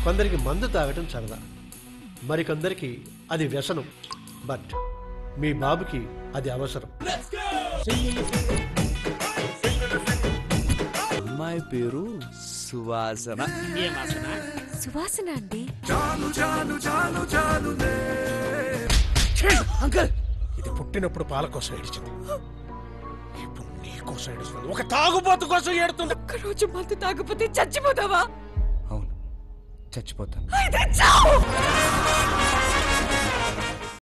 కొందరికి మందు తాగటం సరదా మరికొందరికి అది వ్యసనం బట్ మీ బాబుకి అది అవసరం అమ్మాయి పేరు సువాసన సువాసన అండి అంకల్ ఇది పుట్టినప్పుడు పాల కోసం ఏడిచింది ఇప్పుడు నీ కోసం ఏడుస్తుంది ఒక తాగుబోతు కోసం ఏడుతుంది ఒక్కరోజు మందు తాగపోతే చచ్చిపోతావా అవును చచ్చిపోతాను అయితే చావు